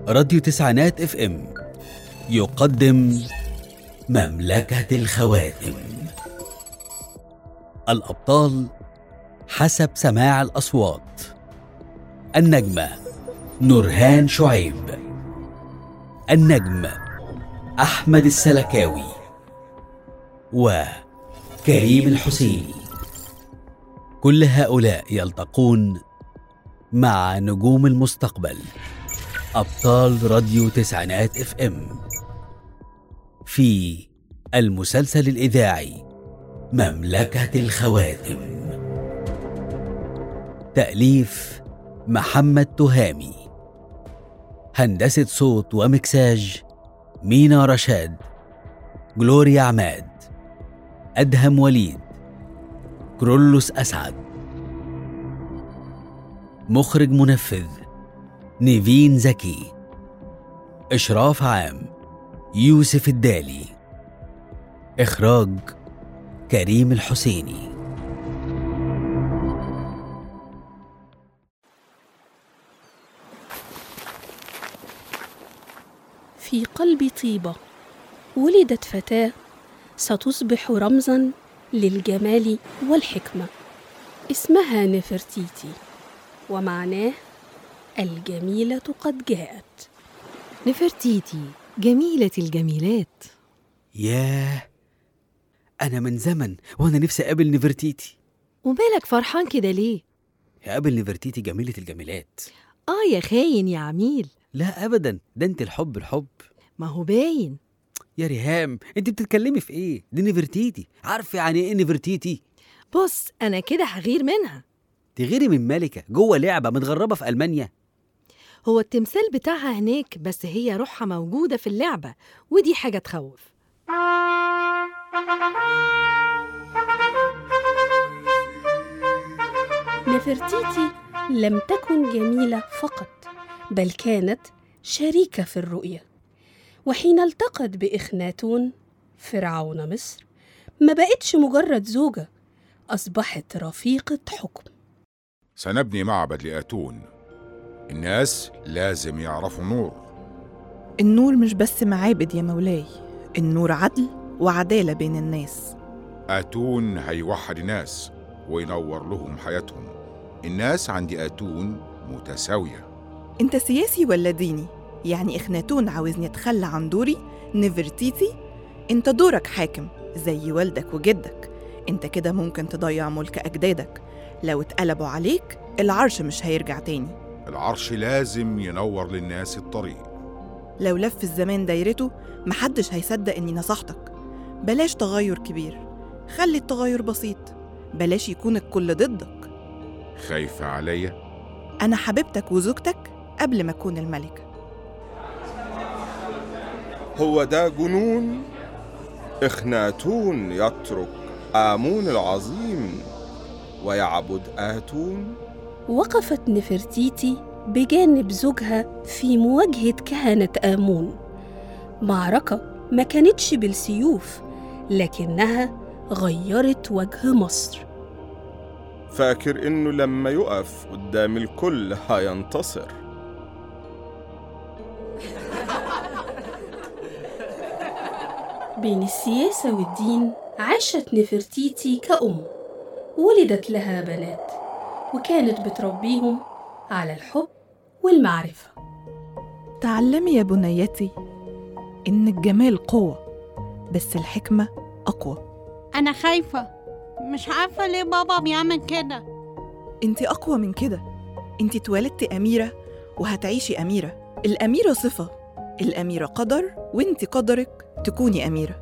راديو تسعينات اف ام يقدم مملكة الخواتم الأبطال حسب سماع الأصوات النجمة نورهان شعيب النجم أحمد السلكاوي وكريم الحسيني كل هؤلاء يلتقون مع نجوم المستقبل أبطال راديو تسعينات اف ام في المسلسل الإذاعي مملكة الخواتم تأليف محمد تهامي هندسة صوت ومكساج مينا رشاد جلوريا عماد أدهم وليد كرولوس أسعد مخرج منفذ نيفين زكي إشراف عام يوسف الدالي إخراج كريم الحسيني في قلب طيبة ولدت فتاة ستصبح رمزا للجمال والحكمة اسمها نفرتيتي ومعناه الجميلة قد جاءت نفرتيتي جميلة الجميلات ياه أنا من زمن وأنا نفسي أقابل نفرتيتي ومالك فرحان كده ليه؟ أقابل نفرتيتي جميلة الجميلات آه يا خاين يا عميل لا أبدا ده أنت الحب الحب ما هو باين يا ريهام أنت بتتكلمي في إيه؟ دي نفرتيتي عارفة يعني إيه نفرتيتي؟ بص أنا كده هغير منها تغيري من ملكة جوه لعبة متغربة في ألمانيا هو التمثال بتاعها هناك بس هي روحها موجودة في اللعبة ودي حاجة تخوف نفرتيتي لم تكن جميلة فقط بل كانت شريكة في الرؤية وحين التقت بإخناتون فرعون مصر ما بقتش مجرد زوجة أصبحت رفيقة حكم سنبني معبد لآتون الناس لازم يعرفوا نور النور مش بس معابد يا مولاي النور عدل وعدالة بين الناس آتون هيوحد الناس وينور لهم حياتهم الناس عند آتون متساوية انت سياسي ولا ديني؟ يعني إخناتون عاوزني أتخلى عن دوري نفرتيتي؟ انت دورك حاكم زي والدك وجدك انت كده ممكن تضيع ملك أجدادك لو اتقلبوا عليك العرش مش هيرجع تاني العرش لازم ينور للناس الطريق لو لف الزمان دايرته محدش هيصدق إني نصحتك بلاش تغير كبير خلي التغير بسيط بلاش يكون الكل ضدك خايفة عليا أنا حبيبتك وزوجتك قبل ما أكون الملكة هو ده جنون إخناتون يترك آمون العظيم ويعبد آتون وقفت نفرتيتي بجانب زوجها في مواجهة كهنة آمون معركة ما كانتش بالسيوف لكنها غيرت وجه مصر فاكر إنه لما يقف قدام الكل هينتصر بين السياسة والدين عاشت نفرتيتي كأم ولدت لها بنات وكانت بتربيهم على الحب والمعرفة تعلمي يا بنيتي إن الجمال قوة بس الحكمة أقوى أنا خايفة مش عارفة ليه بابا بيعمل كده انت أقوى من كده انت اتولدتي أميرة وهتعيشي أميرة الأميرة صفة الأميرة قدر وانت قدرك تكوني أميرة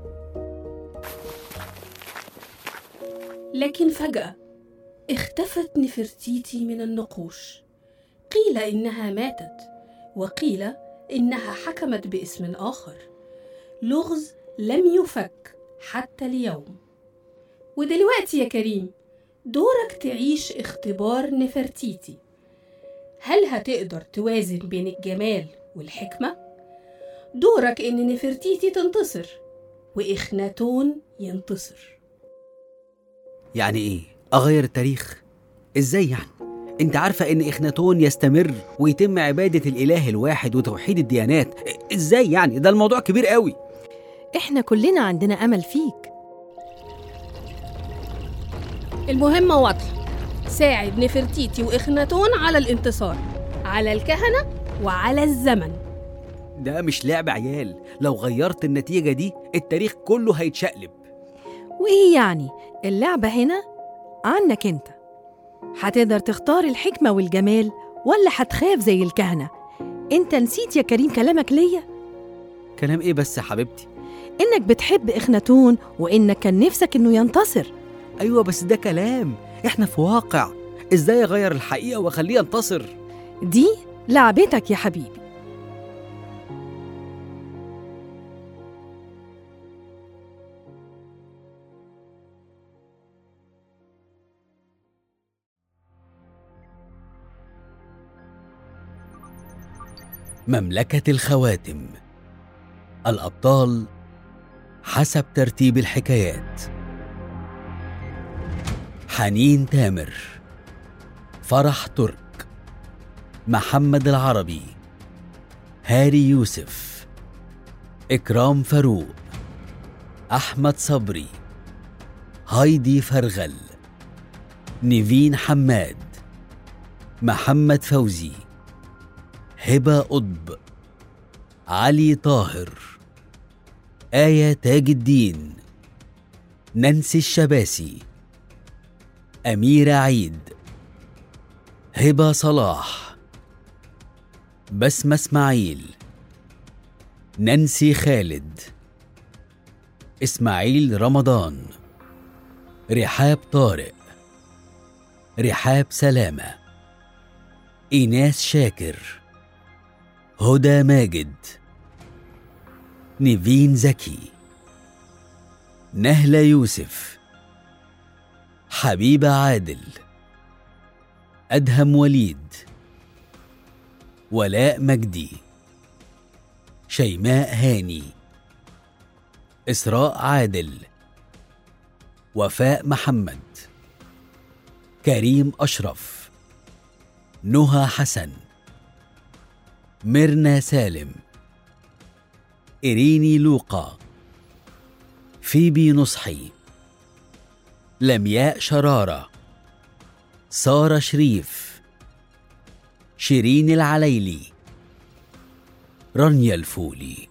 لكن فجأة اختفت نفرتيتي من النقوش قيل إنها ماتت وقيل إنها حكمت باسم آخر لغز لم يفك حتى اليوم ودلوقتي يا كريم دورك تعيش اختبار نفرتيتي هل هتقدر توازن بين الجمال والحكمة؟ دورك إن نفرتيتي تنتصر وإخناتون ينتصر يعني إيه؟ أغير التاريخ؟ إزاي يعني؟ انت عارفة ان اخناتون يستمر ويتم عبادة الاله الواحد وتوحيد الديانات ازاي يعني ده الموضوع كبير قوي إحنا كلنا عندنا أمل فيك المهمة واضحة ساعد نفرتيتي وإخناتون على الانتصار على الكهنة وعلى الزمن ده مش لعب عيال لو غيرت النتيجة دي التاريخ كله هيتشقلب وإيه يعني اللعبة هنا عنك أنت هتقدر تختار الحكمة والجمال ولا هتخاف زي الكهنة أنت نسيت يا كريم كلامك ليا كلام ايه بس يا حبيبتي إنك بتحب إخناتون وإنك كان نفسك إنه ينتصر ايوه بس ده كلام احنا في واقع ازاي اغير الحقيقة واخليه ينتصر دي لعبتك يا حبيبي مملكة الخواتم الأبطال حسب ترتيب الحكايات حنين تامر فرح ترك محمد العربي هاري يوسف إكرام فاروق أحمد صبري هايدي فرغل نيفين حماد محمد فوزي هبة قطب علي طاهر آية تاج الدين نانسي الشباسي أميرة عيد هبة صلاح بسمة إسماعيل نانسي خالد إسماعيل رمضان رحاب طارق رحاب سلامة إيناس شاكر هدى ماجد نيفين زكي نهلة يوسف حبيبة عادل أدهم وليد ولاء مجدي شيماء هاني إسراء عادل وفاء محمد كريم أشرف نهى حسن ميرنا سالم إريني لوقا فيبي نصحي لمياء شرارة سارة شريف شيرين العليلي رانيا الفولي